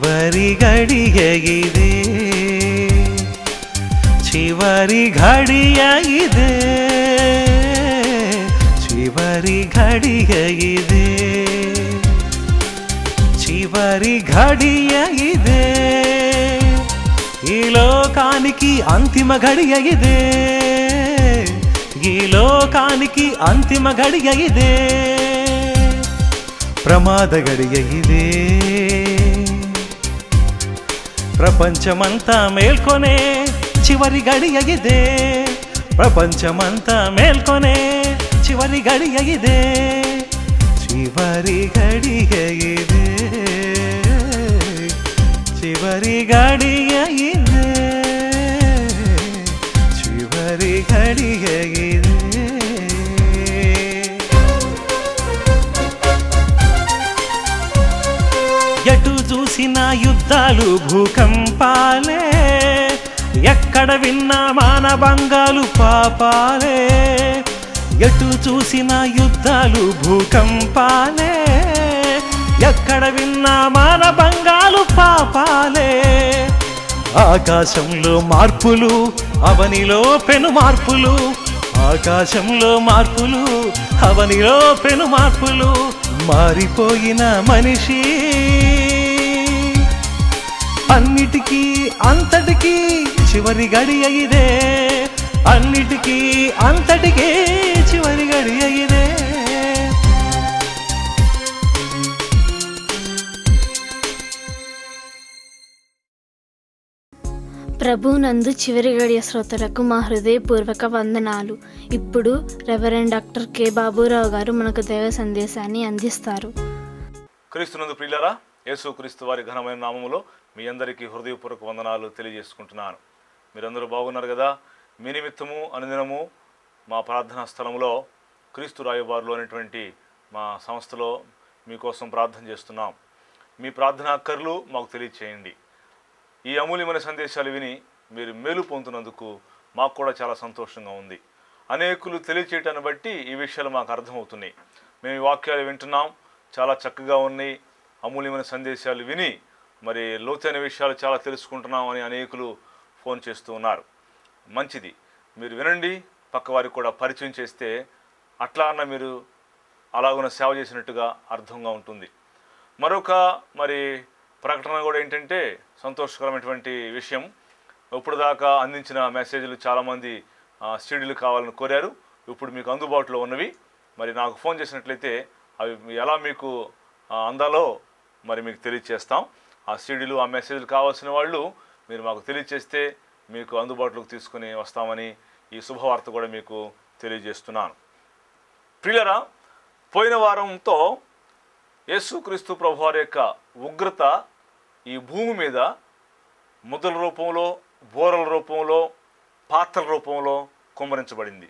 చివరి గడియ ఇదే చివరి ఘడియ ఇదే చివరి ఘడియ ఇదే చివరి ఘడియ ఇదే ఈ లోకానికి అంతిమ గడియ ఇదే ఈ లోకానికి అంతిమ గడియ ఇదే ప్రమాద గడియ ఇదే ప్రపంచమంతా మేల్కొనే చివరి గడియ ఇదే ప్రపంచమంతా మేల్కొనే చివరి గడియ ఇదే చివరి గడియ ఇదే చివరి గడియ ఇదే చివరి గడియ ఇదే ఎటు చూసిన యుద్ధాలు భూకంపాలే ఎక్కడ విన్నా మానభంగాలు పాపాలే ఎటు చూసిన యుద్ధాలు భూకంపాలే ఎక్కడ విన్నా మానభంగాలు పాపాలే ఆకాశంలో మార్పులు అవనిలో పెను మార్పులు ఆకాశంలో మార్పులు అవనిలో పెను మార్పులు మారిపోయిన మనిషి అన్నిటికీ అంతటికీ చివరి గడియ ఇదే అన్నిటికీ అంతటికీ చివరి గడియ ఇదే ప్రభునందు చివరి గడియ శ్రోతలకు మా హృదయపూర్వక వందనాలు ఇప్పుడు రెవరెండ్ డాక్టర్ కె బాబురావు గారు మనకు దైవ సందేశాన్ని అందిస్తారు క్రీస్తునందు ప్రియులరా యేసు క్రీస్తు వారి ఘనమైన నామములో మీ అందరికీ హృదయపూర్వక వందనాలు తెలియజేసుకుంటున్నాను మీరందరూ బాగున్నారు కదా మీ నిమిత్తము అనుదినము మా ప్రార్థనా స్థలంలో క్రీస్తు రాయబారులో అనేటువంటి మా సంస్థలో మీకోసం ప్రార్థన చేస్తున్నాం మీ ప్రార్థన అక్కర్లు మాకు తెలియచేయండి ఈ అమూల్యమైన సందేశాలు విని మీరు మేలు పొందుతున్నందుకు మాకు కూడా చాలా సంతోషంగా ఉంది అనేకులు తెలియచేయటాన్ని బట్టి ఈ విషయాలు మాకు అర్థమవుతున్నాయి మేము ఈ వాక్యాలు వింటున్నాం చాలా చక్కగా ఉన్నాయి అమూల్యమైన సందేశాలు విని మరి లోతైన విషయాలు చాలా తెలుసుకుంటున్నాం అని అనేకులు ఫోన్ చేస్తూ ఉన్నారు మంచిది మీరు వినండి పక్కవారికి కూడా పరిచయం చేస్తే అట్లా అన్న మీరు అలాగున సేవ చేసినట్టుగా అర్థంగా ఉంటుంది మరొక మరి ప్రకటన కూడా ఏంటంటే సంతోషకరమైనటువంటి విషయం ఇప్పుడు దాకా అందించిన మెసేజ్లు చాలామంది సీడీలు కావాలని కోరారు ఇప్పుడు మీకు అందుబాటులో ఉన్నవి మరి నాకు ఫోన్ చేసినట్లయితే అవి ఎలా మీకు ఆ, అందాలో మరి మీకు తెలియచేస్తాం ఆ సీడీలు ఆ మెసేజ్లు కావాల్సిన వాళ్ళు మీరు మాకు తెలియచేస్తే మీకు అందుబాటులోకి తీసుకుని వస్తామని ఈ శుభవార్త కూడా మీకు తెలియజేస్తున్నాను ప్రియులరా పోయిన వారంతో యేసుక్రీస్తు ప్రభువారి యొక్క ఉగ్రత ఈ భూమి మీద ముద్రల రూపంలో బోరల రూపంలో పాత్రల రూపంలో కుమ్మరించబడింది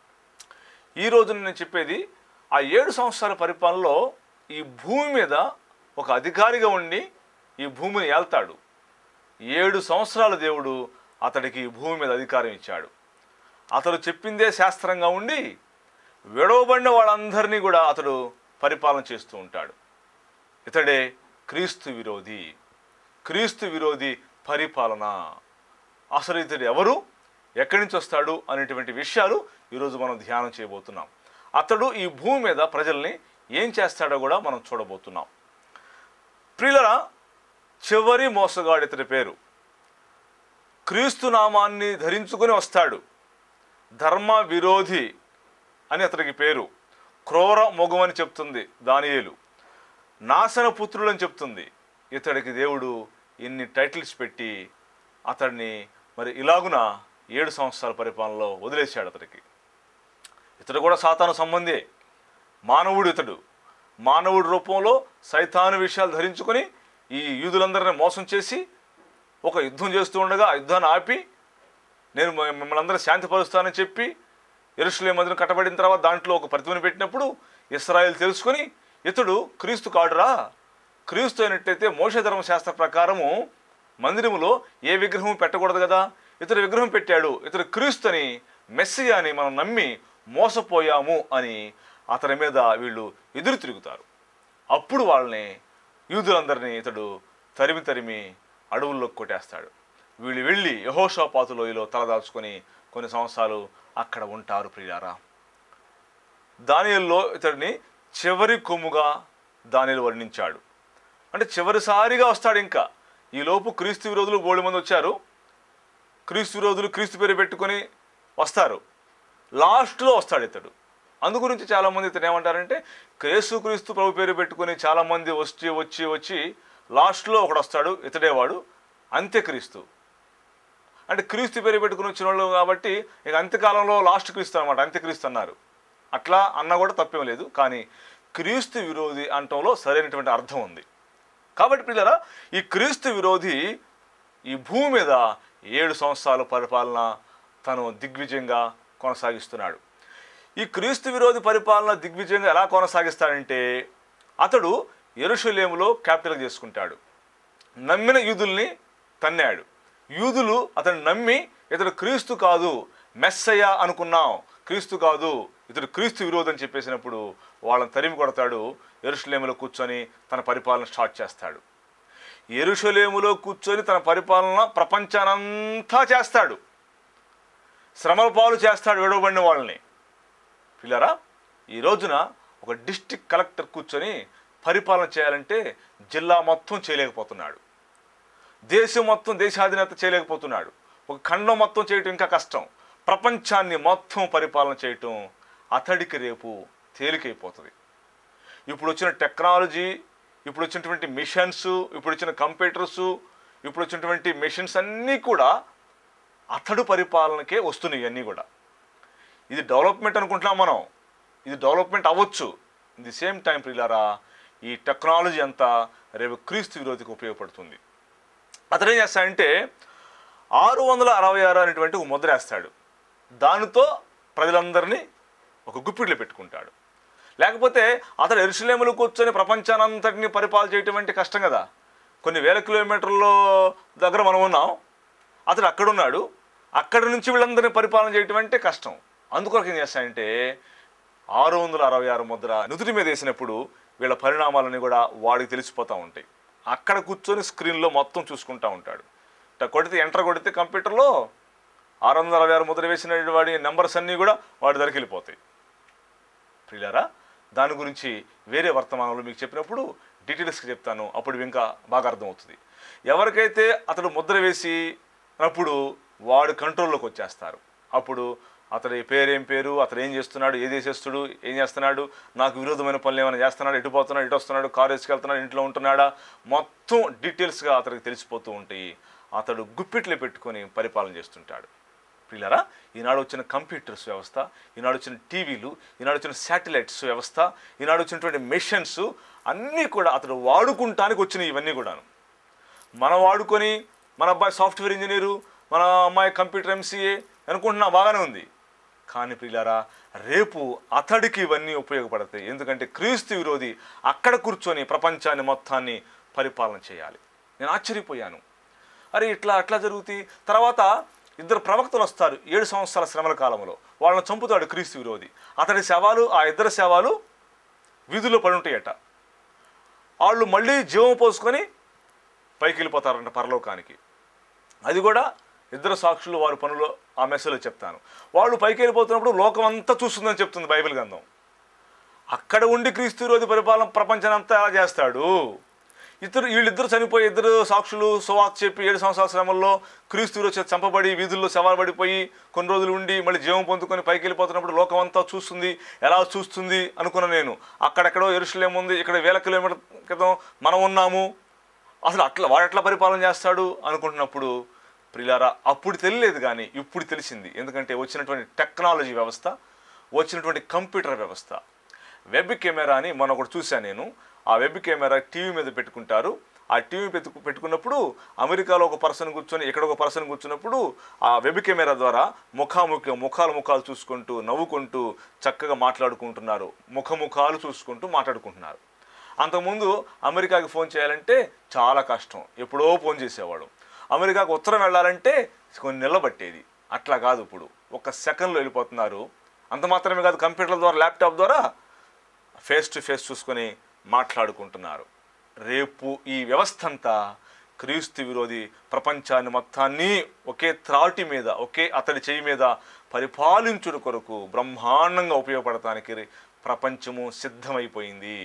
ఈ రోజు నేను చెప్పేది ఆ ఏడు సంవత్సరాల పరిపాలనలో ఈ భూమి మీద ఒక అధికారిగా ఉండి ఈ భూమిని ఏల్తాడు ఏడు సంవత్సరాల దేవుడు అతడికి ఈ భూమి మీద అధికారం ఇచ్చాడు అతడు చెప్పిందే శాస్త్రంగా ఉండి విడవబడిన వాళ్ళందరినీ కూడా అతడు పరిపాలన చేస్తూ ఉంటాడు ఇతడే క్రీస్తు విరోధి క్రీస్తు విరోధి పరిపాలన అసలు ఇతడు ఎవరు ఎక్కడి నుంచి వస్తాడు అనేటువంటి విషయాలు ఈరోజు మనం ధ్యానం చేయబోతున్నాం అతడు ఈ భూమి మీద ప్రజల్ని ఏం చేస్తాడో కూడా మనం చూడబోతున్నాం ప్రియులరా చివరి మోసగాడు ఇతడి పేరు క్రీస్తు నామాన్ని ధరించుకొని వస్తాడు ధర్మ విరోధి అని అతనికి పేరు క్రూర మొగమని చెప్తుంది దానియేలు నాశన పుత్రుడు అని చెప్తుంది ఇతడికి దేవుడు ఇన్ని టైటిల్స్ పెట్టి అతడిని మరి ఇలాగున ఏడు సంవత్సరాల పరిపాలనలో వదిలేశాడు అతడికి ఇతడు కూడా సాతాను సంబంధే మానవుడు ఇతడు మానవుడి రూపంలో సైతాను విషయాలు ధరించుకొని ఈ యూదులందరిని మోసం చేసి ఒక యుద్ధం చేస్తూ ఉండగా ఆ యుద్ధాన్ని ఆపి నేను మ- మిమ్మల్ని అందరూ శాంతిపరుస్తానని చెప్పి ఎరుసలేం మందిరం కట్టబడిన తర్వాత దాంట్లో ఒక ప్రతిమను పెట్టినప్పుడు ఇస్రాయేల్ తెలుసుకొని ఇతడు క్రీస్తు కాడురా క్రీస్తు అయినట్టయితే మోష ధర్మశాస్త్ర ప్రకారము మందిరములో ఏ విగ్రహం పెట్టకూడదు కదా ఇతడు విగ్రహం పెట్టాడు ఇతడు క్రీస్తు అని మెస్సియా అని మనం నమ్మి మోసపోయాము అని అతని మీద వీళ్ళు ఎదురు తిరుగుతారు అప్పుడు వాళ్ళని యూదులందరినీ ఇతడు తరిమి తరిమి అడవుల్లోకి కొట్టేస్తాడు వీళ్ళు వెళ్ళి యహోషాపాతు లోయలో తలదాల్చుకొని కొన్ని సంవత్సరాలు అక్కడ ఉంటారు ప్రియారా దానియల్లో ఇతడిని చివరి కొమ్ముగా దానిలో వర్ణించాడు అంటే చివరిసారిగా వస్తాడు ఇంకా ఈ లోపు క్రీస్తు విరోధులు బోళ్ళు మంది వచ్చారు క్రీస్తు విరోధులు క్రీస్తు పేరు పెట్టుకొని వస్తారు లాస్ట్లో వస్తాడు ఇతడు అందు గురించి చాలామంది ఇతను ఏమంటారంటే క్రీస్తు క్రీస్తు ప్రభు పేరు పెట్టుకొని చాలామంది వచ్చి వచ్చి వచ్చి లాస్ట్లో ఒకడు వస్తాడు ఇతడే వాడు అంత్యక్రీస్తు అంటే క్రీస్తు పేరు పెట్టుకుని వచ్చిన వాళ్ళు కాబట్టి ఇక అంత్యకాలంలో లాస్ట్ క్రీస్తు అనమాట అంత్యక్రీస్తు అన్నారు అట్లా అన్న కూడా తప్పేం లేదు కానీ క్రీస్తు విరోధి అంటంలో సరైనటువంటి అర్థం ఉంది కాబట్టి పిల్లరా ఈ క్రీస్తు విరోధి ఈ భూమి మీద ఏడు సంవత్సరాల పరిపాలన తను దిగ్విజయంగా కొనసాగిస్తున్నాడు ఈ క్రీస్తు విరోధి పరిపాలన దిగ్విజయంగా ఎలా కొనసాగిస్తాడంటే అతడు ఎరుషలేములో క్యాపిటల్ చేసుకుంటాడు నమ్మిన యూదుల్ని తన్నాడు యూదులు అతను నమ్మి ఇతడు క్రీస్తు కాదు మెస్సయ్య అనుకున్నాం క్రీస్తు కాదు ఇతడు క్రీస్తు విరోధం చెప్పేసినప్పుడు వాళ్ళని తరిమి కొడతాడు ఎరుషలేములో కూర్చొని తన పరిపాలన స్టార్ట్ చేస్తాడు ఎరుషలేములో కూర్చొని తన పరిపాలన ప్రపంచానంతా చేస్తాడు శ్రమల పాలు చేస్తాడు విడవబడిన వాళ్ళని పిల్లరా ఈ రోజున ఒక డిస్టిక్ కలెక్టర్ కూర్చొని పరిపాలన చేయాలంటే జిల్లా మొత్తం చేయలేకపోతున్నాడు దేశం మొత్తం దేశాధీనత చేయలేకపోతున్నాడు ఒక ఖండం మొత్తం చేయటం ఇంకా కష్టం ప్రపంచాన్ని మొత్తం పరిపాలన చేయటం అతడికి రేపు తేలికైపోతుంది ఇప్పుడు వచ్చిన టెక్నాలజీ ఇప్పుడు వచ్చినటువంటి మిషన్స్ ఇప్పుడు వచ్చిన కంప్యూటర్స్ ఇప్పుడు వచ్చినటువంటి మిషన్స్ అన్నీ కూడా అతడు పరిపాలనకే వస్తున్నాయి ఇవన్నీ కూడా ఇది డెవలప్మెంట్ అనుకుంటున్నాం మనం ఇది డెవలప్మెంట్ అవ్వచ్చు ఇన్ ది సేమ్ టైం ప్రియులారా ఈ టెక్నాలజీ అంతా రేపు క్రీస్తు విరోధికి ఉపయోగపడుతుంది అతడు ఏం చేస్తాడంటే ఆరు వందల అరవై ఆరు అనేటువంటి ఒక ముద్ర వేస్తాడు దానితో ప్రజలందరినీ ఒక గుప్పిట్లో పెట్టుకుంటాడు లేకపోతే అతడు ఎరుసలేములు కూర్చొని ప్రపంచానంతటిని పరిపాలన చేయటం అంటే కష్టం కదా కొన్ని వేల కిలోమీటర్ల దగ్గర మనం ఉన్నాం అతడు అక్కడ ఉన్నాడు అక్కడి నుంచి వీళ్ళందరినీ పరిపాలన చేయటం అంటే కష్టం అందుకొరకు ఏం చేస్తాడంటే ఆరు వందల అరవై ఆరు ముద్ర నుదుటి మీద వేసినప్పుడు వీళ్ళ పరిణామాలన్నీ కూడా వాడికి తెలిసిపోతూ ఉంటాయి అక్కడ కూర్చొని స్క్రీన్లో మొత్తం చూసుకుంటూ ఉంటాడు ఇట్లా కొడితే ఎంటర్ కొడితే కంప్యూటర్లో ఆరు వందల అరవై ఆరు ముద్ర వేసిన వాడి నెంబర్స్ అన్నీ కూడా వాడి దగ్గరికి వెళ్ళిపోతాయి ప్రియులారా దాని గురించి వేరే వర్తమానంలో మీకు చెప్పినప్పుడు డీటెయిల్స్గా చెప్తాను అప్పుడు ఇంకా బాగా అర్థమవుతుంది ఎవరికైతే అతడు ముద్ర వేసి అప్పుడు వాడు కంట్రోల్లోకి వచ్చేస్తారు అప్పుడు అతడి పేరేం పేరు అతడు ఏం చేస్తున్నాడు ఏ దేశస్తుడు ఏం చేస్తున్నాడు నాకు విరోధమైన పనులు ఏమైనా చేస్తున్నాడు ఎటు పోతున్నాడు ఎటు వస్తున్నాడు కారు వేసుకెళ్తున్నాడు ఇంట్లో ఉంటున్నాడా మొత్తం డీటెయిల్స్గా అతడికి తెలిసిపోతూ ఉంటాయి అతడు గుప్పిట్లో పెట్టుకొని పరిపాలన చేస్తుంటాడు పిల్లరా ఈనాడు వచ్చిన కంప్యూటర్స్ వ్యవస్థ ఈనాడు వచ్చిన టీవీలు ఈనాడు వచ్చిన శాటిలైట్స్ వ్యవస్థ ఈనాడు వచ్చినటువంటి మెషిన్స్ అన్నీ కూడా అతడు వాడుకుంటానికి వచ్చినాయి ఇవన్నీ కూడాను మనం వాడుకొని మన అబ్బాయి సాఫ్ట్వేర్ ఇంజనీరు మన అమ్మాయి కంప్యూటర్ ఎంసీఏ అనుకుంటున్నా బాగానే ఉంది కానీ పిల్లారా రేపు అతడికి ఇవన్నీ ఉపయోగపడతాయి ఎందుకంటే క్రీస్తు విరోధి అక్కడ కూర్చొని ప్రపంచాన్ని మొత్తాన్ని పరిపాలన చేయాలి నేను ఆశ్చర్యపోయాను అరే ఇట్లా అట్లా జరుగుతాయి తర్వాత ఇద్దరు ప్రవక్తలు వస్తారు ఏడు సంవత్సరాల శ్రమల కాలంలో వాళ్ళని చంపుతాడు క్రీస్తు విరోధి అతడి శవాలు ఆ ఇద్దరు శవాలు వీధుల్లో పడి ఉంటాయట వాళ్ళు మళ్ళీ జీవం పోసుకొని పైకి వెళ్ళిపోతారంట పరలోకానికి అది కూడా ఇద్దరు సాక్షులు వారి పనులు ఆ మెస్సేలో చెప్తాను వాళ్ళు పైకి వెళ్ళిపోతున్నప్పుడు లోకం అంతా చూస్తుందని చెప్తుంది బైబిల్ గ్రంథం అక్కడ ఉండి క్రీస్తు విరోధి పరిపాలన ప్రపంచాన్ని అంతా ఎలా చేస్తాడు ఇద్దరు వీళ్ళిద్దరు చనిపోయి ఇద్దరు సాక్షులు సువార్త చెప్పి ఏడు సంవత్సరాల శ్రమంలో క్రీస్తు విరోధి చంపబడి వీధుల్లో శవాలు పడిపోయి కొన్ని రోజులు ఉండి మళ్ళీ జీవం పొందుకొని పైకి వెళ్ళిపోతున్నప్పుడు లోకం అంతా చూస్తుంది ఎలా చూస్తుంది అనుకున్న నేను అక్కడెక్కడో ఎరుసలేం ఉంది ఇక్కడ వేల కిలోమీటర్ క్రితం మనం ఉన్నాము అసలు అట్లా వాడు ఎట్లా పరిపాలన చేస్తాడు అనుకుంటున్నప్పుడు ప్రిలారా అప్పుడు తెలియలేదు కానీ ఇప్పుడు తెలిసింది ఎందుకంటే వచ్చినటువంటి టెక్నాలజీ వ్యవస్థ వచ్చినటువంటి కంప్యూటర్ వ్యవస్థ వెబ్ కెమెరాని మొన్న ఒకటి చూశాను నేను ఆ వెబ్ కెమెరా టీవీ మీద పెట్టుకుంటారు ఆ టీవీ పెట్టు పెట్టుకున్నప్పుడు అమెరికాలో ఒక పర్సన్ కూర్చొని ఇక్కడ ఒక పర్సన్ కూర్చున్నప్పుడు ఆ వెబ్ కెమెరా ద్వారా ముఖాముఖి ముఖాలు ముఖాలు చూసుకుంటూ నవ్వుకుంటూ చక్కగా మాట్లాడుకుంటున్నారు ముఖముఖాలు చూసుకుంటూ మాట్లాడుకుంటున్నారు అంతకుముందు అమెరికాకి ఫోన్ చేయాలంటే చాలా కష్టం ఎప్పుడో ఫోన్ చేసేవాడు అమెరికాకు ఉత్తరం వెళ్ళాలంటే కొన్ని నెలలు పట్టేది అట్లా కాదు ఇప్పుడు ఒక సెకండ్లో వెళ్ళిపోతున్నారు అంత మాత్రమే కాదు కంప్యూటర్ల ద్వారా ల్యాప్టాప్ ద్వారా ఫేస్ టు ఫేస్ చూసుకొని మాట్లాడుకుంటున్నారు రేపు ఈ వ్యవస్థ అంతా క్రీస్తు విరోధి ప్రపంచాన్ని మొత్తాన్ని ఒకే త్రాటి మీద ఒకే అతడి చేయి మీద పరిపాలించుట కొరకు బ్రహ్మాండంగా ఉపయోగపడటానికి ప్రపంచము సిద్ధమైపోయింది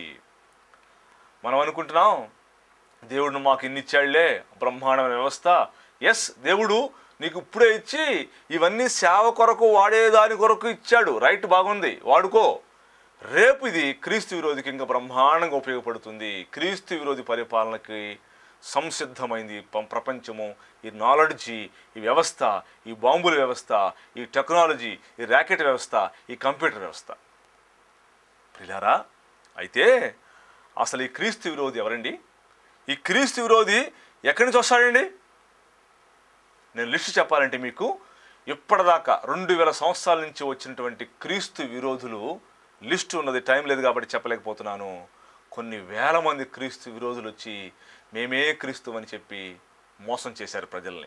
మనం అనుకుంటున్నాం దేవుడు మాకు ఇన్ని ఇచ్చాడులే బ్రహ్మాండమైన వ్యవస్థ ఎస్ దేవుడు నీకు ఇప్పుడే ఇచ్చి ఇవన్నీ సేవ కొరకు వాడేదాని కొరకు ఇచ్చాడు రైట్ బాగుంది వాడుకో రేపు ఇది క్రీస్తు విరోధికి ఇంకా బ్రహ్మాండంగా ఉపయోగపడుతుంది క్రీస్తు విరోధి పరిపాలనకి సంసిద్ధమైంది పం- ప్రపంచము ఈ నాలెడ్జి ఈ వ్యవస్థ ఈ బాంబుల వ్యవస్థ ఈ టెక్నాలజీ ఈ ర్యాకెట్ వ్యవస్థ ఈ కంప్యూటర్ వ్యవస్థ ప్రిలారా అయితే అసలు ఈ క్రీస్తు విరోధి ఎవరండి ఈ క్రీస్తు విరోధి ఎక్కడి నుంచి వస్తాడండి నేను లిస్టు చెప్పాలంటే మీకు ఇప్పటిదాకా రెండు వేల సంవత్సరాల నుంచి వచ్చినటువంటి క్రీస్తు విరోధులు లిస్టు ఉన్నది టైం లేదు కాబట్టి చెప్పలేకపోతున్నాను కొన్ని వేల మంది క్రీస్తు విరోధులు వచ్చి మేమే క్రీస్తు అని చెప్పి మోసం చేశారు ప్రజల్ని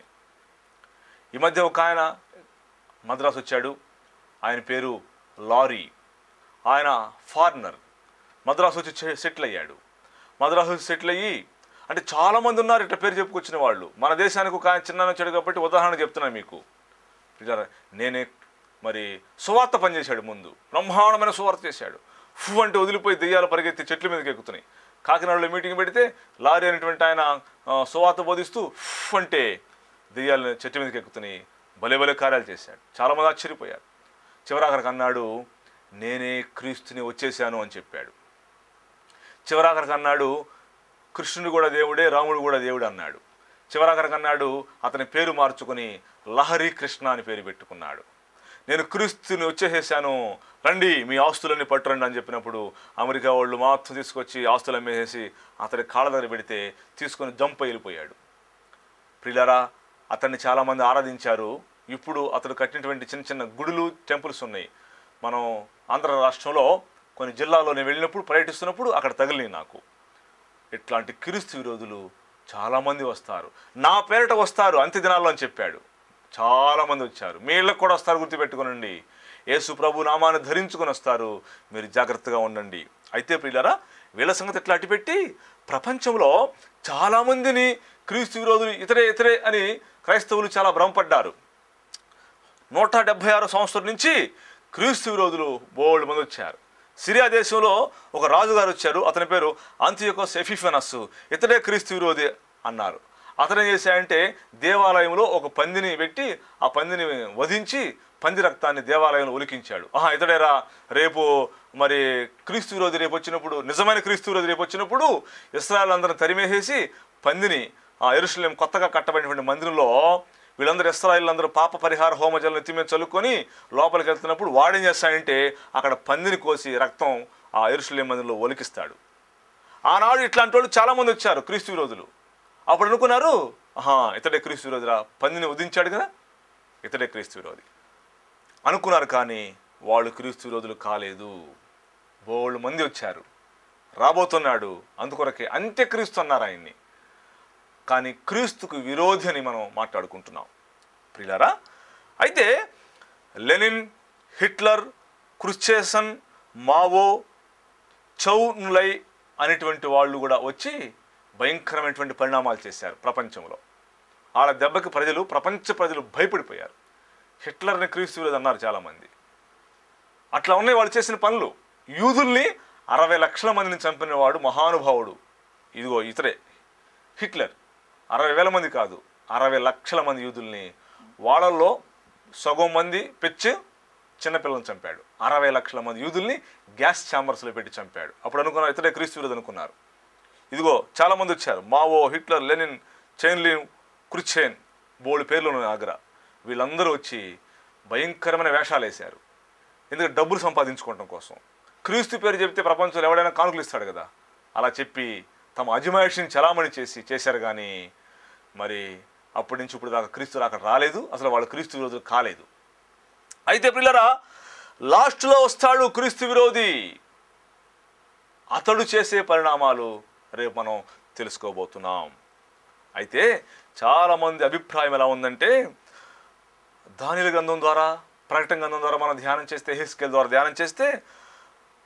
ఈ మధ్య ఒక ఆయన మద్రాసు వచ్చాడు ఆయన పేరు లారీ ఆయన ఫారినర్ మద్రాసు వచ్చి చె- సెటిల్ అయ్యాడు మద్రాసు వచ్చి సెటిల్ అయ్యి అంటే చాలామంది ఉన్నారు ఇట్లా పేరు చెప్పుకొచ్చిన వాళ్ళు మన దేశానికి ఒక ఆయన చిన్న వచ్చాడు కాబట్టి ఉదాహరణ చెప్తున్నాను మీకు పిల్లరా, నేనే మరి సువార్త పనిచేశాడు ముందు బ్రహ్మాండమైన సువార్త చేశాడు ఫు అంటే వదిలిపోయి దెయ్యాలు పరిగెత్తి చెట్ల మీదకి ఎక్కుతున్నాయి కాకినాడలో మీటింగ్ పెడితే లారీ అనేటువంటి ఆయన ఆ, సువార్త బోధిస్తూ ఫు అంటే దెయ్యాలు చెట్ల మీదకి ఎక్కుతున్నాయి భలే భలే కార్యాలు చేశాడు చాలామంది ఆశ్చర్యపోయారు చివరాఖరికి అన్నాడు నేనే క్రీస్తుని వచ్చేసాను అని చెప్పాడు చివరాఖరికి అన్నాడు కృష్ణుడు కూడా దేవుడే రాముడు కూడా దేవుడు అన్నాడు చివరాఖరికి అన్నాడు అతని పేరు మార్చుకొని లహరి కృష్ణ అని పేరు పెట్టుకున్నాడు నేను క్రీస్తుని వచ్చేసేసాను రండి మీ ఆస్తులన్నీ పట్టురండి అని చెప్పినప్పుడు అమెరికా వాళ్ళు మాత్రం తీసుకొచ్చి ఆస్తులు అమ్మేసేసి అతని కాళ్ళ దగ్గర పెడితే తీసుకొని జంప్ వెళ్ళిపోయాడు ప్రియులారా అతన్ని చాలామంది ఆరాధించారు ఇప్పుడు అతడు కట్టినటువంటి చిన్న చిన్న గుడులు టెంపుల్స్ ఉన్నాయి మనం ఆంధ్ర రాష్ట్రంలో కొన్ని జిల్లాల్లో నేను వెళ్ళినప్పుడు పర్యటిస్తున్నప్పుడు అక్కడ తగిలినాయి నాకు ఇట్లాంటి క్రీస్తు విరోధులు చాలామంది వస్తారు నా పేరిట వస్తారు అంత్య దినాల్లో అని చెప్పాడు చాలామంది వచ్చారు మీ ఇళ్ళకు కూడా వస్తారు గుర్తుపెట్టుకోనండి యేసు ప్రభు నామాన్ని ధరించుకొని వస్తారు మీరు జాగ్రత్తగా ఉండండి అయితే ప్రియులారా వీళ్ళ సంగతి ఎట్లా అట్టిపెట్టి ప్రపంచంలో చాలామందిని క్రీస్తు విరోధులు ఇతరే ఇతరే అని క్రైస్తవులు చాలా భ్రమపడ్డారు నూట డెబ్భై ఆరు సంవత్సరం నుంచి క్రీస్తు విరోధులు బోల్డ్ మంది వచ్చారు సిరియా దేశంలో ఒక రాజుగారు వచ్చారు అతని పేరు అంత్యోకోస్ ఎఫిఫెనస్ ఇతడే క్రీస్తు విరోధి అన్నారు అతను ఏం చేశాడంటే దేవాలయంలో ఒక పందిని పెట్టి ఆ పందిని వధించి పంది రక్తాన్ని దేవాలయంలో ఉలికించాడు ఆహా ఇతడేరా రేపు మరి క్రీస్తు విరోధి రేపు వచ్చినప్పుడు నిజమైన క్రీస్తు విరోధి రేపు వచ్చినప్పుడు ఇస్రాయల్ అందరిని తరిమేసేసి పందిని ఆ ఎరుసలేం కొత్తగా కట్టబడినటువంటి మందిరంలో వీళ్ళందరూ ఇస్రాయిలందరూ పాప పరిహార హోమజలం ఎత్తి మీద చల్లుకొని లోపలికి వెళ్తున్నప్పుడు వాడేం చేస్తాడంటే అక్కడ పందిని కోసి రక్తం ఆ ఎరుసలేం మందిరంలో ఒలికిస్తాడు ఆనాడు ఇట్లాంటి వాళ్ళు చాలామంది వచ్చారు క్రీస్తు విరోధులు అప్పుడు అనుకున్నారు ఆహా ఇతడే క్రీస్తు విరోధిరా పందిని ఉదించాడు కదా ఇతడే క్రీస్తు విరోధి అనుకున్నారు కానీ వాళ్ళు క్రీస్తు విరోధులు కాలేదు బోళ్ళు మంది వచ్చారు రాబోతున్నాడు అందుకొరకే అంత్యక్రీస్తు అన్నారు ఆయన్ని కానీ క్రీస్తుకు విరోధి అని మనం మాట్లాడుకుంటున్నాం ప్రియులారా అయితే Lenin Hitler Khrushchev Mao Zhou Enlai అనేటువంటి వాళ్ళు కూడా వచ్చి భయంకరమైనటువంటి పరిణామాలు చేశారు ప్రపంచంలో వాళ్ళ దెబ్బకి ప్రజలు ప్రపంచ ప్రజలు భయపడిపోయారు హిట్లర్ని క్రీస్తు విరోధి అన్నారు చాలామంది అట్లా ఉన్నాయి వాళ్ళు చేసిన పనులు యూదుల్ని అరవై లక్షల మందిని చంపిన వాడు మహానుభావుడు ఇదిగో ఇతరే హిట్లర్ అరవై వేల మంది కాదు అరవై లక్షల మంది యూదుల్ని వాళ్ళల్లో సగం మంది పెచ్చు చిన్నపిల్లల్ని చంపాడు అరవై లక్షల మంది యూదుల్ని గ్యాస్ ఛాంబర్స్లో పెట్టి చంపాడు అప్పుడు అనుకున్నారు ఇతడే క్రీస్తు విరోధి అనుకున్నారు ఇదిగో చాలామంది వచ్చారు మావో హిట్లర్ లెనిన్ చైన్లిన్ క్రుచెన్ బోల్డ్ పేర్లు ఉన్నాయి ఆగ్రా వీళ్ళందరూ వచ్చి భయంకరమైన వేషాలు వేశారు ఎందుకంటే డబ్బులు సంపాదించుకోవడం కోసం క్రీస్తు పేరు చెప్తే ప్రపంచంలో ఎవడైనా కానుకలు ఇస్తాడు కదా అలా చెప్పి తమ అజమాయిషిని చలామణి చేసి చేశారు కానీ మరి అప్పటి నుంచి ఇప్పుడు దాకా క్రీస్తు అక్కడ రాలేదు అసలు వాళ్ళు క్రీస్తు విరోధులు కాలేదు అయితే పిల్లరా లాస్ట్లో వస్తాడు క్రీస్తు విరోధి అతడు చేసే పరిణామాలు రేపు మనం తెలుసుకోబోతున్నాం అయితే చాలామంది అభిప్రాయం ఎలా ఉందంటే దానిల గ్రంథం ద్వారా ప్రకటన గ్రంథం ద్వారా మనం ధ్యానం చేస్తే హిస్కెల్ ద్వారా ధ్యానం చేస్తే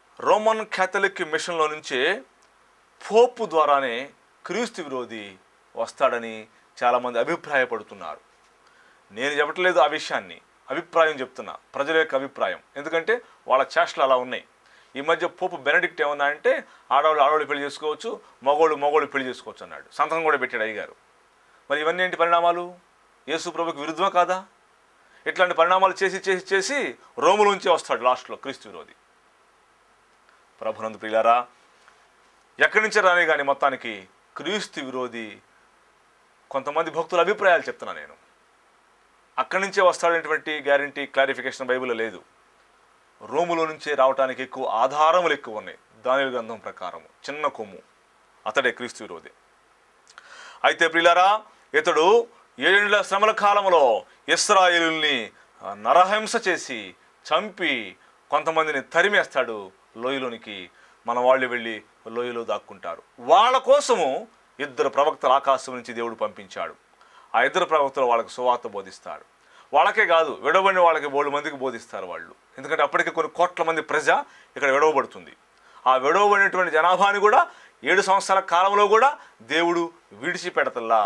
రోమన్ క్యాథలిక్ మిషన్లో నుంచే పోపు ద్వారానే క్రీస్తు విరోధి వస్తాడని చాలామంది అభిప్రాయపడుతున్నారు నేను చెప్పట్లేదు ఆ విషయాన్ని అభిప్రాయం చెప్తున్నా ప్రజల యొక్క అభిప్రాయం ఎందుకంటే వాళ్ళ చేష్టలు అలా ఉన్నాయి ఈ మధ్య పోపు బెనడిక్ట్ ఏమన్నా అంటే ఆడవాళ్ళు ఆడవాళ్ళు పెళ్లి చేసుకోవచ్చు మగోళ్ళు మగోళ్ళు పెళ్లి చేసుకోవచ్చు అన్నాడు సంతకం కూడా పెట్టాడు అయ్యగారు మరి ఇవన్నీ ఏంటి పరిణామాలు యేసు ప్రభుకి విరుద్ధమా కాదా ఇట్లాంటి పరిణామాలు చేసి చేసి చేసి రోములోంచి వస్తాడు లాస్ట్లో క్రీస్తు విరోధి ప్రభునందు ప్రియులారా ఎక్కడి నుంచి రాని కానీ మొత్తానికి క్రీస్తు విరోధి కొంతమంది భక్తుల అభిప్రాయాలు చెప్తున్నా నేను అక్కడి నుంచే వస్తాడనేటువంటి గ్యారంటీ క్లారిఫికేషన్ బైబిల్లో లేదు రోములో నుంచే రావడానికి ఎక్కువ ఆధారములు ఎక్కువ ఉన్నాయి దాని గ్రంథం ప్రకారం చిన్న కొమ్ము అతడే క్రీస్తు విరోధి అయితే ప్రియులారా ఇతడు ఏడేళ్ల శ్రమల కాలంలో ఇస్రాయేలుల్ని ఆ, నరహింస చేసి చంపి కొంతమందిని తరిమేస్తాడు లోయలోనికి మన వాళ్ళు వెళ్ళి లోయలో దాక్కుంటారు వాళ్ళ కోసము ఇద్దరు ప్రవక్తలు ఆకాశం నుంచి దేవుడు పంపించాడు ఆ ఇద్దరు ప్రవక్తలు వాళ్ళకి సువార్త బోధిస్తాడు వాళ్ళకే కాదు విడవబడిన వాళ్ళకి బోడు మందికి బోధిస్తారు వాళ్ళు ఎందుకంటే అప్పటికే కొన్ని కోట్ల మంది ప్రజ ఇక్కడ విడవబడుతుంది ఆ విడవబడినటువంటి జనాభాని కూడా ఏడు సంవత్సరాల కాలంలో కూడా దేవుడు విడిచిపెడతల్లా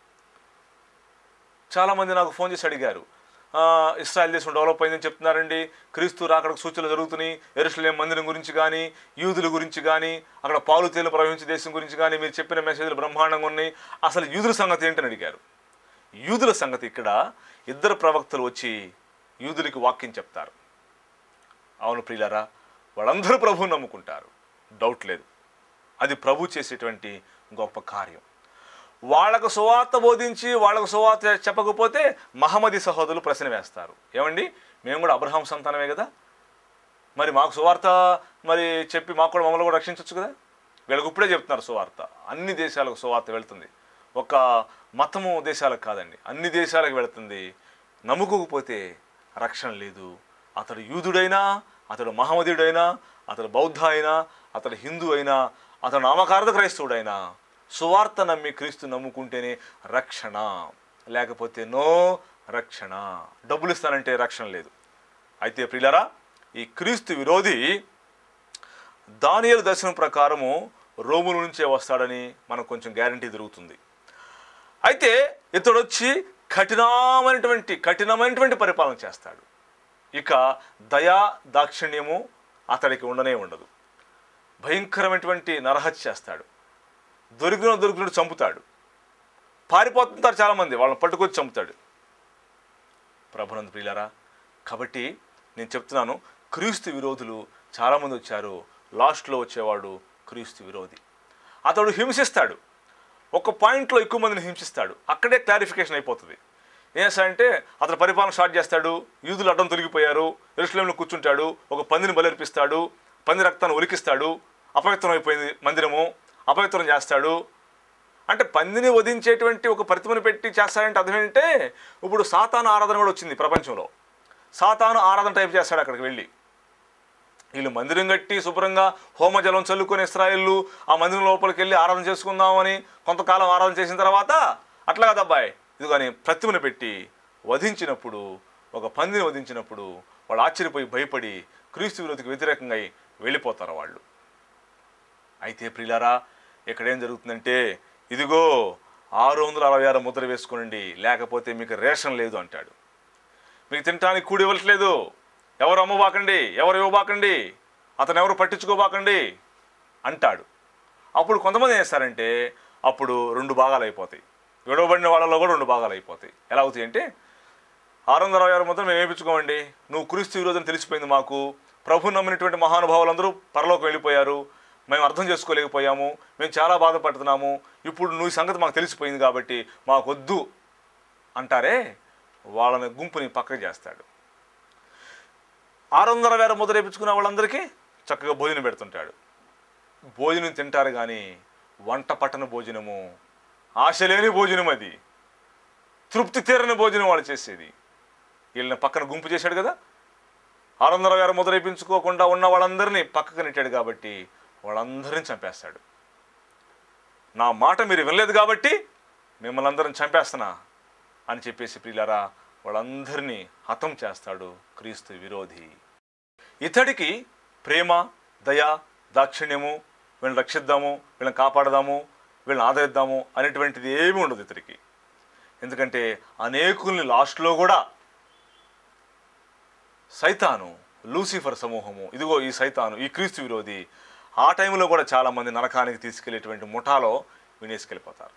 చాలామంది నాకు ఫోన్ చేసి అడిగారు "ఆ, ఇస్రాయల్ దేశం డెవలప్ అయిందని చెప్తున్నారండి క్రీస్తు రాకడకు సూచనలు జరుగుతున్నాయి ఎరుసలేం మందిరం గురించి కానీ యూదుల గురించి కానీ అక్కడ పాలు తేలు ప్రవహించే దేశం గురించి కానీ మీరు చెప్పిన మెసేజ్లు బ్రహ్మాండంగా ఉన్నాయి అసలు యూదుల సంగతి ఏంటని అడిగారు యూదుల సంగతి ఇక్కడ ఇద్దరు ప్రవక్తలు వచ్చి యూదులకి వాక్యం చెప్తారు అవును ప్రియులారా వాళ్ళందరూ ప్రభువు నమ్ముకుంటారు డౌట్ లేదు అది ప్రభు చేసేటువంటి గొప్ప కార్యం వాళ్ళకు సువార్త బోధించి వాళ్ళకు సువార్త చెప్పకపోతే మహమ్మది సహోదరులు ప్రశ్న వేస్తారు ఏమండి మేము కూడా అబ్రహాం సంతానమే కదా మరి మాకు సువార్త మరి చెప్పి మాకు కూడా మమ్మల్ని కూడా రక్షించవచ్చు కదా వీళ్ళకి ఇప్పుడే చెప్తున్నారు సువార్త అన్ని దేశాలకు సువార్త వెళ్తుంది ఒక మతము దేశాలకు కాదండి అన్ని దేశాలకు వెళుతుంది నమ్ముకోకపోతే రక్షణ లేదు అతడు యూదుడైనా అతడు మహమ్మదీయుడైనా అతడు బౌద్ధ అయినా అతడు హిందూ అయినా అతడు నామకార్థ క్రైస్తవుడైనా సువార్త నమ్మి క్రీస్తు నమ్ముకుంటేనే రక్షణ లేకపోతే నో రక్షణ డబ్బులు ఇస్తానంటే రక్షణ లేదు అయితే ప్రియులరా ఈ క్రీస్తు విరోధి దానియలు దర్శనం ప్రకారము రోముల నుంచే వస్తాడని మనకు కొంచెం గ్యారంటీ దొరుకుతుంది అయితే ఇతడు వచ్చి కఠినమైనటువంటి కఠినమైనటువంటి పరిపాలన చేస్తాడు ఇక దయా దాక్షిణ్యము అతడికి ఉండనే ఉండదు భయంకరమైనటువంటి నరహత్య చేస్తాడు దొరికిన దొరికినట్టు చంపుతాడు పారిపోతుంటారు చాలామంది వాళ్ళని పట్టుకొచ్చి చంపుతాడు ప్రభునందు ప్రియులారా కాబట్టి నేను చెప్తున్నాను క్రీస్తు విరోధులు చాలామంది వచ్చారు లాస్ట్లో వచ్చేవాడు క్రీస్తు విరోధి అతడు హింసిస్తాడు ఒక పాయింట్లో ఎక్కువ మందిని హింసిస్తాడు అక్కడే క్లారిఫికేషన్ అయిపోతుంది ఏం చేస్తాడంటే అతను పరిపాలన స్టార్ట్ చేస్తాడు యూదులు అడ్డం తొలగిపోయారు ఎరుసలేంలో కూర్చుంటాడు ఒక పందిని బలర్పిస్తాడు పంది రక్తాన్ని ఒలికిస్తాడు అపవిత్రం అయిపోయింది మందిరము అపవిత్రం చేస్తాడు అంటే పందిని వధించేటువంటి ఒక ప్రతిమను పెట్టి చేస్తాడంటే అర్థం ఏంటంటే ఇప్పుడు సాతాను ఆరాధన కూడా వచ్చింది ప్రపంచంలో సాతాను ఆరాధన టైప్ చేస్తాడు అక్కడికి వెళ్ళి వీళ్ళు మందిరం కట్టి శుభ్రంగా హోమజలం చల్లుకొని ఇస్రాయిల్లు ఆ మందిరం లోపలికి వెళ్ళి ఆరాధన చేసుకుందామని కొంతకాలం ఆరాధన చేసిన తర్వాత అట్లా కదా అబ్బాయి ఇది కానీ ప్రతిమను పెట్టి వధించినప్పుడు ఒక పందిని వధించినప్పుడు వాళ్ళు ఆశ్చర్యపోయి భయపడి క్రీస్తు విరోధికి వ్యతిరేకంగా అయి వెళ్ళిపోతారు వాళ్ళు అయితే ప్రియులారా ఇక్కడ ఏం జరుగుతుందంటే ఇదిగో ఆరు వందల అరవై ఆరు ముద్ర వేసుకోనండి లేకపోతే మీకు రేషన్ లేదు అంటాడు మీకు తినటానికి కూడి ఇవ్వట్లేదు ఎవరు అమ్మబాకండి ఎవరు ఇవ్వబాకండి అతను ఎవరు పట్టించుకోబాకండి అంటాడు అప్పుడు కొంతమంది ఏం చేస్తారంటే అప్పుడు రెండు భాగాలు అయిపోతాయి విడవబడిన వాళ్ళలో కూడా రెండు భాగాలు అయిపోతాయి ఎలా అవుతాయి అంటే ఆరు వందల అరవై ఆరు మొత్తం మేము వేయించుకోమండి నువ్వు క్రీస్తు విరోధం తెలిసిపోయింది మాకు ప్రభు నమ్మినటువంటి మహానుభావులందరూ పరలోకి వెళ్ళిపోయారు మేము అర్థం చేసుకోలేకపోయాము మేము చాలా బాధపడుతున్నాము ఇప్పుడు నువ్వు ఈ సంగతి మాకు తెలిసిపోయింది కాబట్టి మాకొద్దు అంటారే వాళ్ళని గుంపుని పక్కకు చేస్తాడు ఆరు వందల వేల ముద్ర వేయించుకున్న వాళ్ళందరికీ చక్కగా భోజనం పెడుతుంటాడు భోజనం తింటారు కానీ వంట పట్టణ భోజనము ఆశ లేని భోజనం అది తృప్తి తీరని భోజనం వాళ్ళు చేసేది వీళ్ళని పక్కన గుంపు చేశాడు కదా ఆరు వందల వేల ముద్ర వేయించుకోకుండా ఉన్న వాళ్ళందరినీ పక్కకు నెట్టాడు కాబట్టి వాళ్ళందరినీ చంపేస్తాడు నా మాట మీరు వినలేదు కాబట్టి మిమ్మల్ని అందరిని చంపేస్తున్నా అని చెప్పేసి ప్రియులారా వాళ్ళందరినీ హతం చేస్తాడు క్రీస్తు విరోధి ఇతడికి ప్రేమ దయ దాక్షిణ్యము వీళ్ళని రక్షిద్దాము వీళ్ళని కాపాడదాము వీళ్ళని ఆదరిద్దాము అనేటువంటిది ఏమీ ఉండదు ఇతనికి ఎందుకంటే అనేకుల్ని లాస్ట్లో కూడా సైతాను లూసిఫర్ సమూహము ఇదిగో ఈ సైతాను ఈ క్రీస్తు విరోధి ఆ టైంలో కూడా చాలామంది నరకానికి తీసుకెళ్లేటువంటి ముఠాలో వినేసుకెళ్ళిపోతారు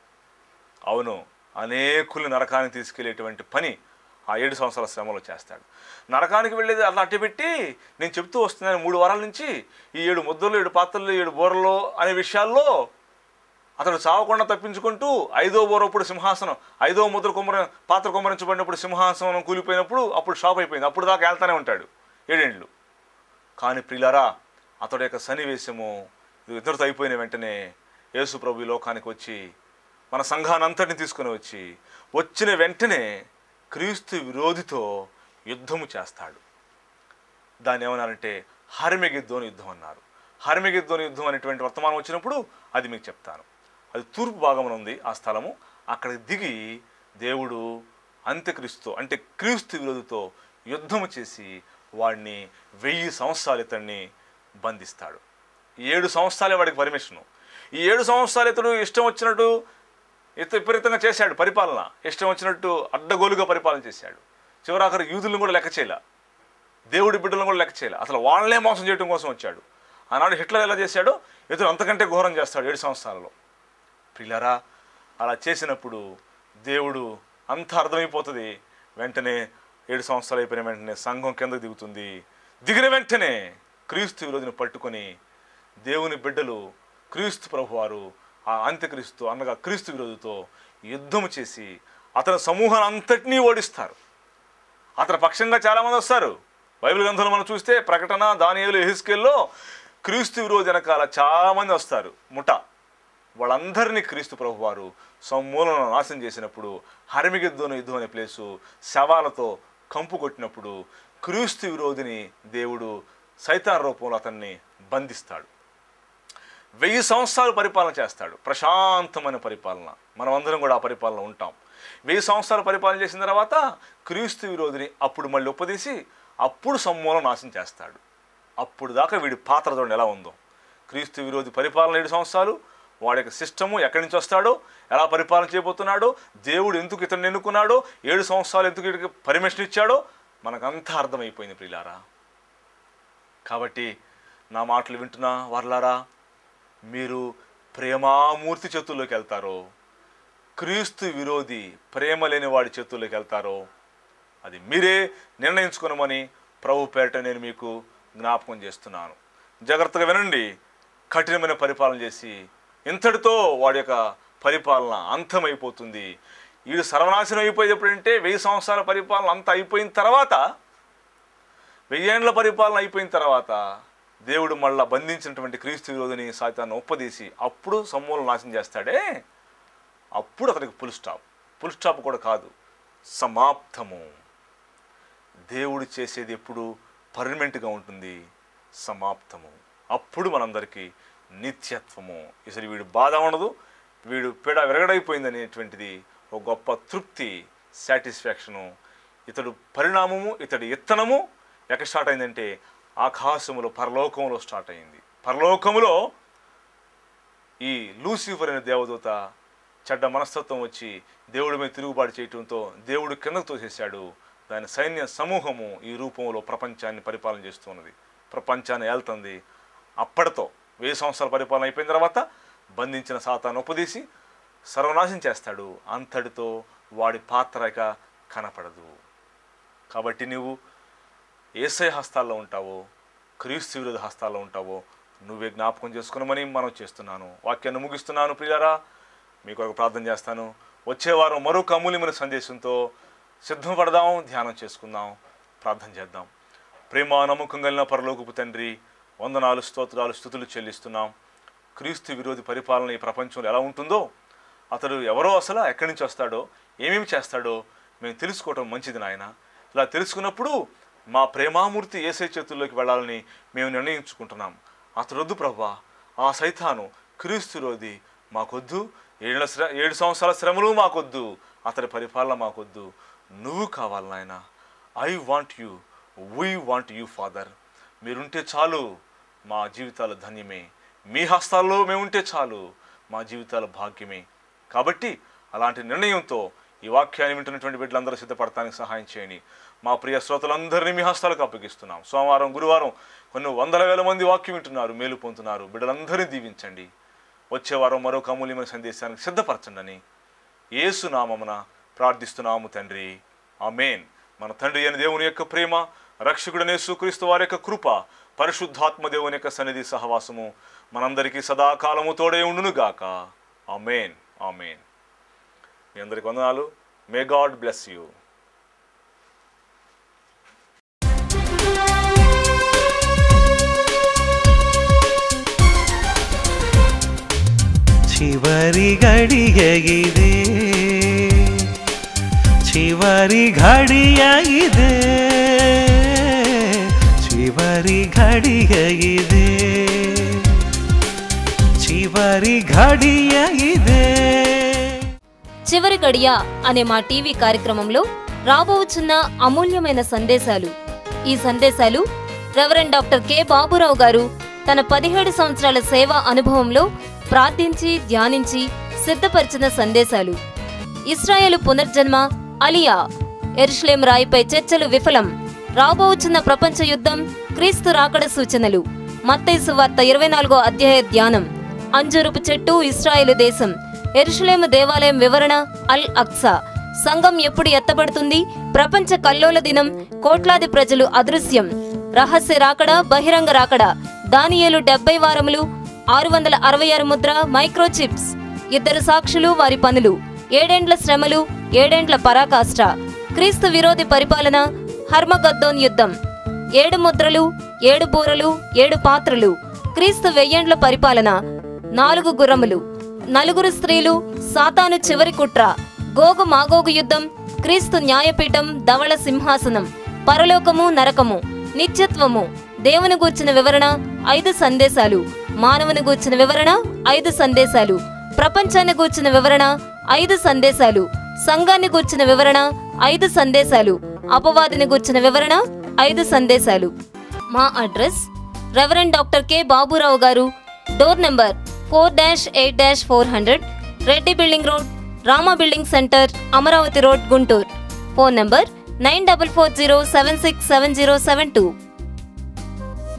అవును అనేకుల్ని నరకానికి తీసుకెళ్లేటువంటి పని ఆ ఏడు సంవత్సరాల శ్రమలో చేస్తాడు నరకానికి వెళ్ళేది అలా అట్టి పెట్టి నేను చెప్తూ వస్తున్నాను మూడు వారాల నుంచి ఈ ఏడు ముద్దలు ఏడు పాత్రలు ఏడు బోరలు అనే విషయాల్లో అతడు చావకుండా తప్పించుకుంటూ ఐదో బోరప్పుడు సింహాసనం ఐదో ముద్ర కుమ్మర పాత్ర కుమ్మరించబడినప్పుడు సింహాసనం కూలిపోయినప్పుడు అప్పుడు షాప్ అయిపోయింది అప్పుడు దాకా వెళ్తానే ఉంటాడు ఏడేండ్లు కానీ ప్రియులారా అతడి యొక్క సన్నివేశము ఇది ఇద్దరితో అయిపోయిన వెంటనే యేసు ప్రభు ఈ లోకానికి వచ్చి మన సంఘానంతటిని తీసుకుని వచ్చి వచ్చిన వెంటనే క్రీస్తు విరోధితో యుద్ధము చేస్తాడు దాన్ని ఏమన్నారంటే హరిమెగిద్దోని యుద్ధం అన్నారు హరిమెగిద్దోని యుద్ధం అనేటువంటి వర్తమానం వచ్చినప్పుడు అది మీకు చెప్తాను అది తూర్పు భాగమున ఉంది ఆ స్థలము అక్కడికి దిగి దేవుడు అంత్యక్రీస్తు అంటే క్రీస్తు విరోధితో యుద్ధము చేసి వాడిని వెయ్యి సంవత్సరాలు ఇతన్ని బంధిస్తాడు ఈ ఏడు సంవత్సరాలే వాడికి పర్మిషను ఈ ఏడు సంవత్సరాలు ఇతడు ఇష్టం వచ్చినట్టు ఇత విపరీతంగా చేశాడు పరిపాలన ఇష్టం వచ్చినట్టు అడ్డగోలుగా పరిపాలన చేశాడు చివరాఖరి యూదులను కూడా లెక్క చేయలే దేవుడి బిడ్డలను కూడా లెక్క చేయలే అసలు వాళ్ళనే మోసం చేయడం కోసం వచ్చాడు ఆనాడు హిట్లర్ ఎలా చేశాడో ఇతను అంతకంటే ఘోరం చేస్తాడు ఏడు సంవత్సరాలలో ప్రియులారా అలా చేసినప్పుడు దేవుడు అంత అర్థమైపోతుంది వెంటనే ఏడు సంవత్సరాలు అయిపోయిన వెంటనే సంఘం కింద దిగుతుంది దిగిన వెంటనే క్రీస్తు విరోధిని పట్టుకొని దేవుని బిడ్డలు క్రీస్తు ప్రభువారు ఆ అంత్యక్రీస్తు అనగా క్రీస్తు విరోధితో యుద్ధం చేసి అతని సమూహాన్ని అంతటినీ ఓడిస్తారు అతని పక్షంగా చాలామంది వస్తారు బైబిల్ గ్రంథంలో మనం చూస్తే ప్రకటన దానియేలు ఎహిస్కెల్లో క్రీస్తు విరోధి వెనకాల చాలామంది వస్తారు ముఠ వాళ్ళందరినీ క్రీస్తు ప్రభు వారు సమూలన నాశనం చేసినప్పుడు హరిమిగిద్దోను యుద్ధం అనే ప్లేసు శవాలతో కంపు కొట్టినప్పుడు క్రీస్తు విరోధిని దేవుడు సైతాన్ రూపంలో అతన్ని బంధిస్తాడు వెయ్యి సంవత్సరాలు పరిపాలన చేస్తాడు ప్రశాంతమైన పరిపాలన మనం అందరం కూడా ఆ పరిపాలన ఉంటాం వెయ్యి సంవత్సరాలు పరిపాలన చేసిన తర్వాత క్రీస్తు విరోధిని అప్పుడు మళ్ళీ ఉపదేశి అప్పుడు సమూలం నాశనం చేస్తాడు అప్పుడు దాకా వీడి పాత్ర చూడండి ఎలా ఉందో క్రీస్తు విరోధి పరిపాలన ఏడు సంవత్సరాలు వాడి యొక్క సిస్టము ఎక్కడి నుంచి వస్తాడో ఎలా పరిపాలన చేయబోతున్నాడో దేవుడు ఎందుకు ఇతను ఎన్నుకున్నాడో ఏడు సంవత్సరాలు ఎందుకు ఇతనికి పర్మిషన్ ఇచ్చాడో మనకంతా అర్థమైపోయింది ప్రియులారా కాబట్టి నా మాటలు వింటున్నా వర్లారా మీరు ప్రేమామూర్తి చేతుల్లోకి వెళ్తారో క్రీస్తు విరోధి ప్రేమ లేని వాడి చేతుల్లోకి వెళ్తారో అది మీరే నిర్ణయించుకునమని ప్రభు పేరిట నేను మీకు జ్ఞాపకం చేస్తున్నాను జాగ్రత్తగా వినండి కఠినమైన పరిపాలన చేసి ఇంతటితో వాడి యొక్క పరిపాలన అంతమైపోతుంది వీడు సర్వనాశనం అయిపోయేది ఎప్పుడంటే వెయ్యి సంవత్సరాల పరిపాలన అంత అయిపోయిన తర్వాత వెయ్యేండ్ల పరిపాలన అయిపోయిన తర్వాత దేవుడు మళ్ళా బంధించినటువంటి క్రీస్తు విరోధిని సాతాన్ని ఒప్పదీసి అప్పుడు సమూలం నాశనం చేస్తాడే అప్పుడు అతనికి ఫుల్ స్టాప్ ఫుల్ స్టాప్ కూడా కాదు సమాప్తము దేవుడు చేసేది ఎప్పుడు పర్మనెంట్గా ఉంటుంది సమాప్తము అప్పుడు మనందరికీ నిత్యత్వము ఇసలు వీడు బాధ ఉండదు వీడు పీడ విరగడైపోయింది అనేటువంటిది ఒక గొప్ప తృప్తి సాటిస్ఫాక్షను ఇతడు పరిణామము ఇతడి ఇత్తనము ఎక్కడ స్టార్ట్ అయిందంటే ఆకాశములో పరలోకములో స్టార్ట్ అయింది పరలోకములో ఈ లూసిఫర్ అనే దేవదూత చెడ్డ మనస్తత్వం వచ్చి దేవుడి మీద తిరుగుబాటు చేయటంతో దేవుడు కిందకు తోసేశాడు దాని సైన్య సమూహము ఈ రూపంలో ప్రపంచాన్ని పరిపాలన చేస్తున్నది ప్రపంచాన్ని ఏళ్తుంది అప్పటితో వెయ్యి సంవత్సరాల పరిపాలన అయిపోయిన తర్వాత బంధించిన సాతాను ఉపదేశి సర్వనాశం చేస్తాడు అంతటితో వాడి పాత్ర ఇక కనపడదు కాబట్టి నువ్వు ఏసై హస్తాల్లో ఉంటావో క్రీస్తు విరుద్ధ హస్తాల్లో ఉంటావో నువ్వే జ్ఞాపకం చేసుకున్నామని మనం చేస్తున్నాను వాక్యాన్ని ముగిస్తున్నాను ప్రియారా మీకు ఒక ప్రార్థన చేస్తాను వచ్చే వారం మరొక అమూల్యమైన సందేశంతో సిద్ధం పడదాం ధ్యానం చేసుకుందాం ప్రార్థన చేద్దాం ప్రేమ నమ్మకం కలిగిన పరలోకపు తండ్రి వందనాలు స్తోత్రాలు స్థుతులు చెల్లిస్తున్నాం క్రీస్తు విరోధి పరిపాలన ఈ ప్రపంచంలో ఎలా ఉంటుందో అతడు ఎవరో అసలు ఎక్కడి నుంచి వస్తాడో ఏమేమి చేస్తాడో మేము తెలుసుకోవటం మంచిది నాయన ఇలా తెలుసుకున్నప్పుడు మా ప్రేమామూర్తి ఏసై చేతుల్లోకి వెళ్ళాలని మేము నిర్ణయించుకుంటున్నాం అతడు వద్దు ప్రభా ఆ సైతాను క్రీస్తు రోది మాకొద్దు ఏళ్ళ శ్ర ఏడు సంవత్సరాల శ్రమలు మాకొద్దు అతడి పరిపాలన మాకొద్దు నువ్వు కావాలి నాయన I want you we want you father మీరుంటే చాలు మా జీవితాలు ధన్యమే మీ హస్తాల్లో మేముంటే చాలు మా జీవితాల భాగ్యమే కాబట్టి అలాంటి నిర్ణయంతో ఈ వాక్యాన్ని వింటున్నటువంటి బిడ్డలందరూ సిద్ధపడటానికి సహాయం చేయండి మా ప్రియ శ్రోతలందరినీ మీ హస్తాలకు అప్పగిస్తున్నాం సోమవారం గురువారం కొన్ని వందల వేల మంది వాక్యం వింటున్నారు మేలు పొందుతున్నారు బిడ్డలందరినీ దీవించండి వచ్చే వారం మరొక అమూల్యమైన సందేశానికి సిద్ధపరచండి అని యేసు నామమున ప్రార్థిస్తున్నాము తండ్రి ఆమేన్ మన తండ్రి అయిన దేవుని యొక్క ప్రేమ రక్షకుడనే యేసుక్రీస్తు వారి యొక్క కృప పరిశుద్ధాత్మ దేవుని యొక్క సన్నిధి సహవాసము మనందరికీ సదాకాలము తోడే ఉండును గాక ఆమేన్ ఆమేన్ మీ అందరికి వందనాలు మే గాడ్ బ్లెస్ యూ చివరి గడియ ఇదే చివరి ఘడియ ఇదే చివరి ఘడియ ఇదే చివరి ఘడియ ఇదే చివరి గడియ అనే మా టీవీ కార్యక్రమంలో రాబోచున్న అమూల్యమైన సందేశాలు ఈ సందేశాలు రెవరెండ్ డాక్టర్ కె బాబురావు గారు తన పదిహేడు సంవత్సరాల సేవా అనుభవంలో ప్రార్థించి ధ్యానించి సిద్ధపరిచిన సందేశాలు ఇస్రాయేలు పునర్జన్మ అలియా ఎరుషలేం రాయిపై చర్చలు విఫలం రాబోచున్న ప్రపంచ యుద్ధం క్రీస్తు రాకడ సూచనలు మత్తయి వార్త ఇరవై నాలుగో అధ్యాయ ధ్యానం అంజూరపు చెట్టు ఇస్రాయేలు దేశం ఎరుషలేము దేవాలయం వివరణ అల్ అక్సా సంఘం ఎప్పుడు ఎత్తబడుతుంది ప్రపంచ కల్లోల దినం కోట్లాది ప్రజలు అదృశ్యం రహస్య రాకడ బహిరంగ రాకడ దానియేలు డెబ్బై వారములు ఆరు వందల అరవై ఆరు ముద్ర మైక్రోచిప్స్ ఇద్దరు సాక్షులు వారి పనులు ఏడేండ్ల శ్రమలు ఏడేండ్ల పరాకాష్ట క్రీస్తు విరోధి పరిపాలన హర్మగద్దోన్ యుద్ధం ఏడు ముద్రలు ఏడు బూరలు ఏడు పాత్రలు క్రీస్తు వెయ్యేండ్ల పరిపాలన నాలుగు గుర్రములు నలుగురు స్త్రీలు సాతాను చివరి కుట్ర గోగు మాగోగు యుద్ధం క్రీస్తు న్యాయపీఠం ధవళ సింహాసనం పరలోకము నరకము నిత్యత్వము దేవుని గూర్చిన వివరణ ఐదు సందేశాలు మానవుని గూర్చిన వివరణ ఐదు సందేశాలు ప్రపంచాన్ని గూర్చిన వివరణ ఐదు సందేశాలు సంఘాన్ని గూర్చిన వివరణ ఐదు సందేశాలు అపవాదిని గూర్చిన వివరణ ఐదు సందేశాలు మా address reverend doctor K Baburao garu door number four dash eight dash four hundred Reddy building road Rama building centre Amaravati road Guntur phone number nine double four zero seven six seven zero seven two